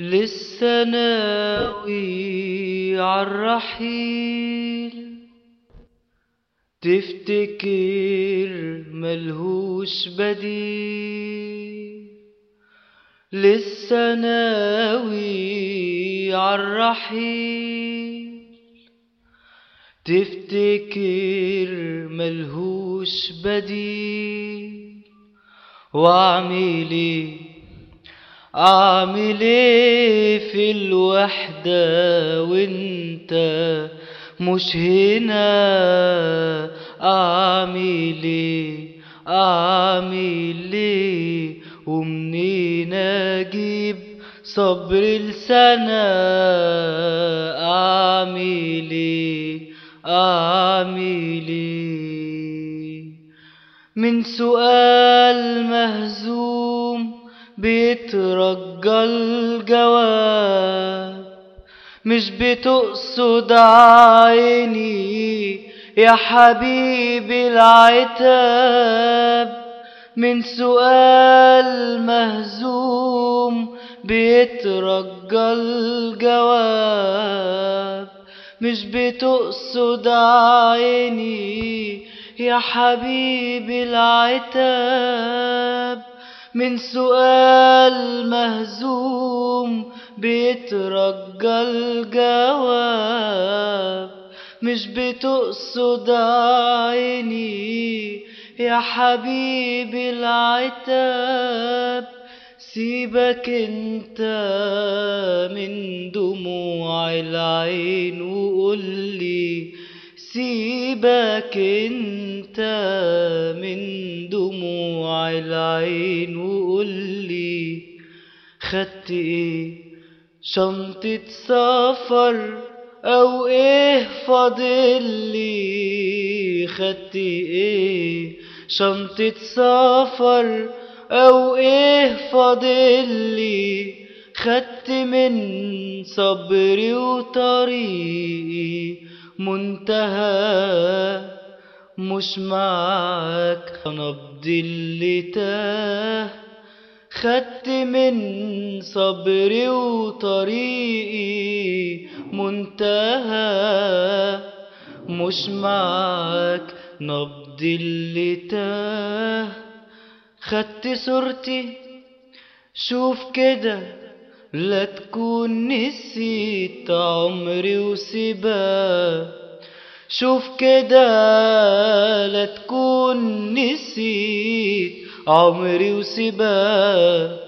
لسه ناوي عالرحيل تفتكر ملهوش بديل لسه ناوي عالرحيل تفتكر ملهوش بديل واعمل ايه اعمل ايه في الوحدة وانت مش هنا اعمل ايه اعمل ايه ومنين اجيب صبر لسنة اعمل ايه اعمل ايه من سؤال مهزوم بيترجى الجواب مش بتقصد عيني يا حبيبي العتاب من سؤال مهزوم بيترجى الجواب مش بتقصد عيني يا حبيبي العتاب من سؤال مهزوم بيترجى الجواب مش بتقصد عيني يا حبيبي العتاب سيبك انت من دموع العين وقولي سيبك انت من دموع العين وقولي خدت ايه شنطة سفر او ايه فاضلي خدت ايه شنطة سفر او ايه فاضلي خدت من صبري وطريقي منتهى مش معاك نبض اللي تاه خدت من صبري وطريقي منتهى مش معاك نبض اللي تاه خدت صورتي شوف كده لا تكون نسيت عمري وسباه شوف كده لا تكون نسيت عمري وسباه